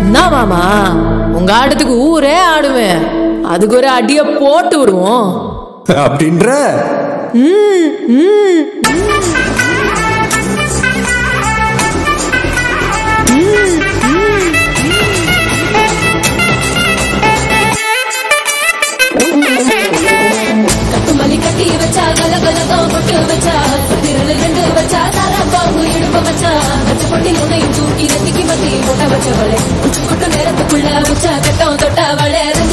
என்ன மாமா உங்க ஆட்டத்துக்கு ஊரே ஆடுவேன் அதுக்கு ஒரு அடிய போட்டு விடுவோம் அப்படின்ற கட்டுமல்லி கட்டி வச்சா கலகலகம் பொட்டு வச்சா திரளு ரெண்டு வச்சா தாரா பாம்பு இடுப்ப வச்சா வச்ச பொட்டி உன்னையும் தூக்கி நெத்திக்கு மத்தி போட்ட வச்சவளே உச்சு கொட்ட நேரத்துக்குள்ள உச்சா கட்டம் தொட்டவளே